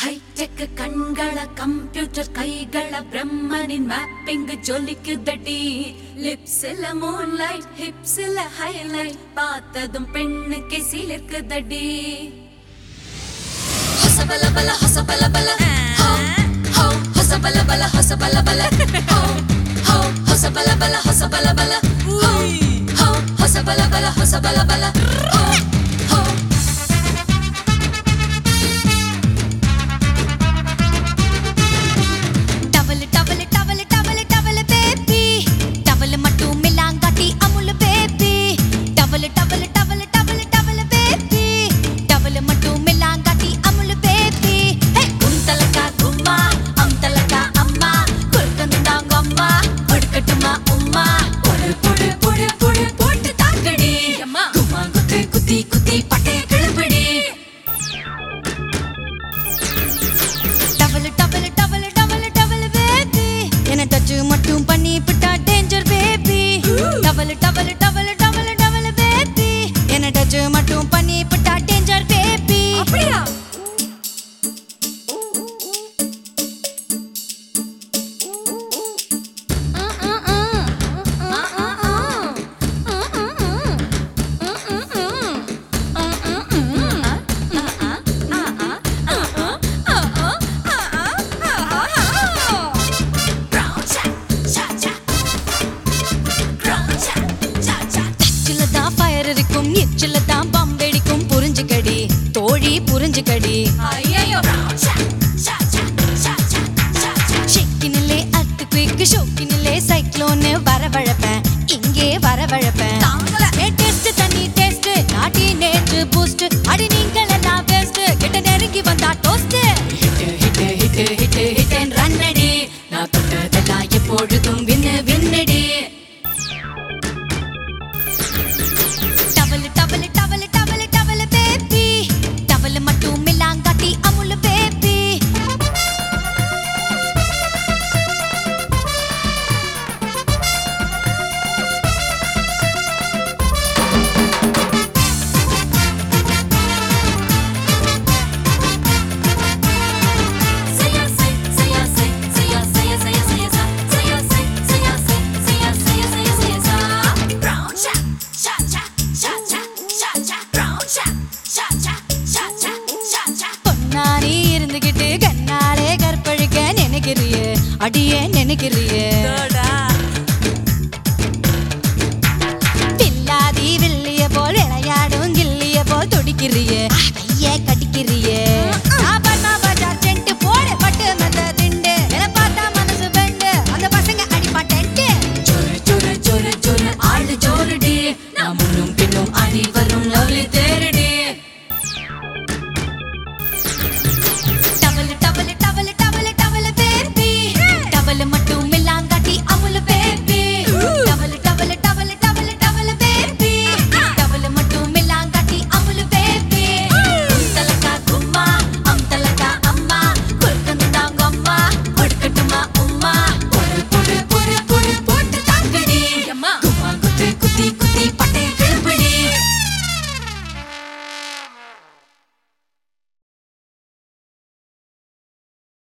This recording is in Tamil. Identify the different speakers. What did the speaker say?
Speaker 1: ಹೈಟೆಕ್ ಕಣ್ಗಳ ಕಂಪ್ಯೂಟರ್ ಕೈಗಳ ಬ್ರಹ್ಮನಿನ್ ಮ್ಯಾಪಿಂಗ್ ಜொலிக்குதடி லிப்ஸ் இல்ல மூன் லைட் ஹிப்ஸ் இல்ல ஹைலைட் பார்த்ததும் பெண்ணுக்கு சிலிர்க்குதடி ஹொசபல பல ஹொசபல பல ஹோ ஹோ ஹொசபல பல ஹொசபல பல ஹோ ஹோ ஹொசபல பல ஹொசபல பல ஹோ ஹோ ஹொசபல பல ஹொசபல பல ஹோ ஹோ
Speaker 2: towel towel towel towel towel baby towel மட்டும் இல்லாங்காட்டி Amul baby towel towel towel towel towel baby towel மட்டும் இல்லாங்காட்டி அமுல் பேபி
Speaker 1: குந்தலக்கா கும்மா அம்தலக்கா அம்மா கொடுக்கந்தாங்க அம்மா கொடுக்கட்டுமா உம்மா புடு புடு புடு புடு போட்டு தாக்கடி அம்மா கும்மா குத்து குத்தி குத்தி பட்டைய கிளப்பிடி
Speaker 2: towel towel towel towel towel baby என்ன டச் மட்டும் பண்ணி விட்டா danger baby towel towel towel towel towel baby என்ன டச் மட்டும் பண்ணி விட்டா டேஞ்சர் பேபி
Speaker 1: அப்படியா
Speaker 2: டச்சில தான் ஃபயர் இருக்கும் எச்சில தான் பம் வெடிக்கும் புரிஞ்சுக்கடி தோழி புரிஞ்சுக்கடி
Speaker 1: ஐயோ
Speaker 2: ஷெக்கினிலே அர்த்து குயிக்கு ஷோக்கினிலே சைக்ளோன்னு வரவழைப்பேன் இங்கே வரவழைப்பேன்
Speaker 1: தாங்கல.
Speaker 2: ஏ டெஸ்ட் தண்ணி டெஸ்ட் நாட்டி நேற்று பூஸ்ட் அடி நீங்கள் எல்லாம் பெஸ்ட் கிட்ட நெருங்கி வந்தா toast
Speaker 1: hit hit hit hit hit ரன்னடி நான் தொட்டதெல்லாம் எப்பொழுதும் வின்னு வின்னடி
Speaker 2: towel towel towel towel towel baby towel மட்டும் இல்லாங்காட்டி Amul baby
Speaker 1: Saya say, saya say, saya saya saya saya sa. Saya say, saya say, saya saya saya saya sa. Brown cha, cha cha, cha cha, cha cha. Brown cha, cha cha, cha cha, cha cha.
Speaker 2: பொன்னாரி இருந்துகிட்டு கண்ணாலே கற்பழிக்க நினைக்கிறியே அடியே நினைக்கிறியே